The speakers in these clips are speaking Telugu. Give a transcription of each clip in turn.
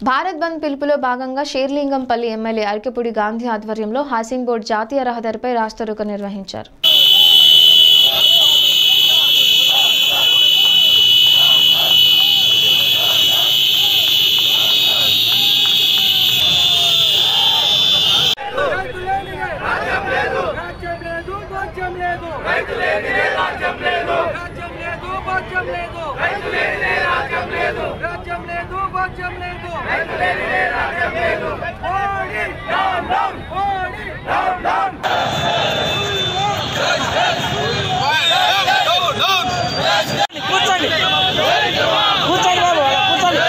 భారత్ బంద్ పిలుపులో భాగంగా షేర్లింగంపల్లి ఎమ్మెల్యే అరకెపూడి గాంధీ ఆధ్వర్యంలో హాసింగ్ బోర్డ్ జాతీయ రహదారిపై రాస్తారోకో నిర్వహించారు రాజ్యం లేదు భాగ్యం లేదు రైతు లేని రాజ్యం లేదు రాజ్యం లేదు భాగ్యం లేదు రైతు లేని రాజ్యం లేదు రాజ్యం లేదు భాగ్యం లేదు రైతు లేని రాజ్యం లేదు Modi down down Modi down down కూర్చోండి కూర్చోండి బాబు కూర్చోండి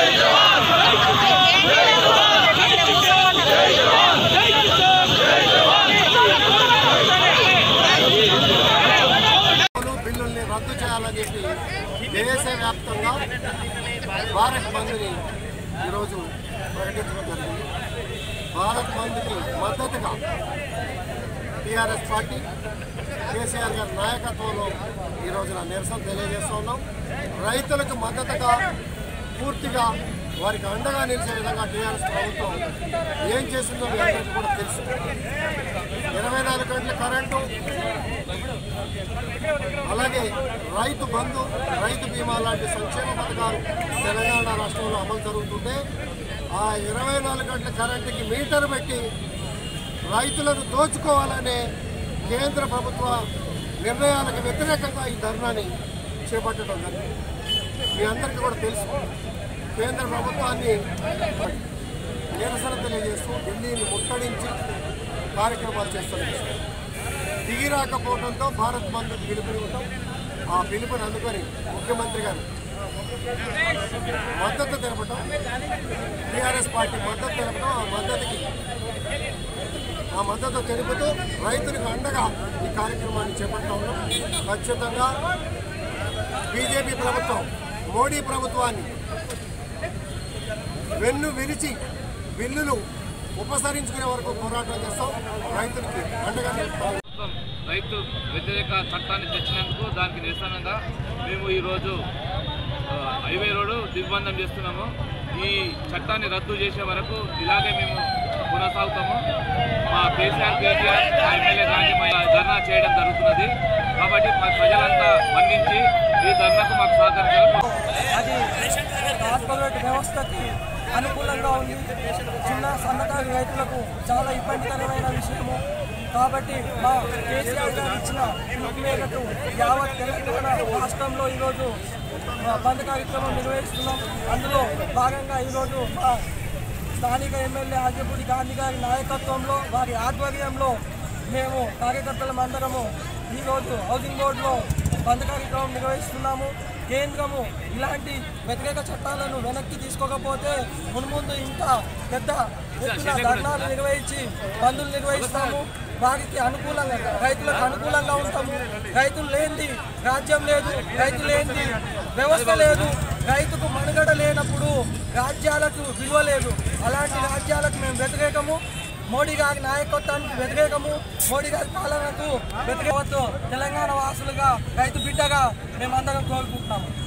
బిల్లుల్ని రద్దు చేయాలని చెప్పి దేశవ్యాప్తంగా భారత్ బంద్ని ఈరోజు ప్రకటించడం జరిగింది భారత్ బంద్కి మద్దతుగా టీఆర్ఎస్ పార్టీ కేసీఆర్ గారి నాయకత్వంలో ఈ రోజున నిరసన తెలియజేస్తూ ఉన్నాం రైతులకు మద్దతుగా పూర్తిగా వారికి అండగా నిలిచే విధంగా టీఆర్ఎస్ ప్రభుత్వం ఏం చేసిందో మీ అందరికీ కూడా తెలుసు ఇరవై నాలుగు గంటల కరెంటు అలాగే రైతు బంధు రైతు బీమా లాంటి సంక్షేమ పథకాలు తెలంగాణ రాష్ట్రంలో అమలు జరుగుతుంటే ఆ ఇరవై నాలుగు గంటల కరెంటుకి మీటర్ పెట్టి రైతులను దోచుకోవాలనే కేంద్ర ప్రభుత్వ నిర్ణయాలకు వ్యతిరేకంగా ఈ ధర్నాని చేపట్టడం జరిగింది మీ అందరికీ కూడా తెలుసు కేంద్ర ప్రభుత్వాన్ని నిరసన తెలియజేస్తూ ఢిల్లీని ముట్టడించి కార్యక్రమాలు చేస్తున్నారు దిగి రాకపోవడంతో భారత్ బంద్ పిలుపునివ్వటం ఆ పిలుపుని అందుకొని ముఖ్యమంత్రి గారు మద్దతు తెలపటం టీఆర్ఎస్ పార్టీ మద్దతు తెలపటం ఆ మద్దతుకి ఆ మద్దతు తెలుపుతూ రైతులకు అండగా ఈ కార్యక్రమాన్ని చేపడతా ఉన్నాం ఖచ్చితంగా బీజేపీ ప్రభుత్వం మోడీ ప్రభుత్వాన్ని వెన్ను విరిచి బిల్లులు ఉపసరించుకునే వరకు పోరాటం చేస్తాం రైతులకి అండగా నిలుస్తాం ప్రభుత్వం రైతు వ్యతిరేక చట్టాన్ని తెచ్చినందుకు దానికి నిరసనగా మేము ఈరోజు ఆ, హైవే రోడ్డు దిగ్బంధం చేస్తున్నాము ఈ చట్టాన్ని రద్దు చేసే వరకు ఇలాగే మేము కొనసాగుతాము మా కేసీఆర్ కేటీఆర్ మా ఎమ్మెల్యే గాంధీ మా ధర్నా చేయడం జరుగుతున్నది కాబట్టి మా ప్రజలంతా స్పందించి ఈ ధర్నాకు మాకు సహకరించాలి అది కార్పొరేట్ వ్యవస్థకి అనుకూలంగా ఉంది చిన్న సన్నకారు రైతులకు చాలా ఇబ్బందికరమైన విషయము కాబట్టి మా కేసీఆర్ గారు ఇచ్చిన పిలుపు మేరకు యావత్ తెలంగాణ రాష్ట్రంలో ఈరోజు మా బంద్ కార్యక్రమం నిర్వహిస్తున్నాం అందులో భాగంగా ఈరోజు మా స్థానిక ఎమ్మెల్యే ఆజపూడి గాంధీ గారి నాయకత్వంలో వారి ఆధ్వర్యంలో మేము కార్యకర్తలం అందరము ఈరోజు హౌసింగ్ బోర్డులో బంద్ కార్యక్రమం నిర్వహిస్తున్నాము కేంద్రము ఇలాంటి వ్యతిరేక చట్టాలను వెనక్కి తీసుకోకపోతే మున్ముందు ఇంకా పెద్ద ఎత్తున ధర్నాలు నిర్వహించి బంధులు నిర్వహిస్తాము వారికి అనుకూలంగా రైతులకు అనుకూలంగా ఉంటాము రైతులు లేనిది రాజ్యం లేదు రైతు లేనిది వ్యవస్థ లేదు రైతుకు మనుగడ లేనప్పుడు రాజ్యాలకు విలువ లేదు అలాంటి రాజ్యాలకు మేము వ్యతిరేకము మోడీ గారి నాయకత్వానికి వ్యతిరేకము మోడీ గారి పాలనకు వ్యతిరేకతో తెలంగాణ వాసులుగా రైతు బిడ్డగా మేమందరం కోరుకుంటున్నాము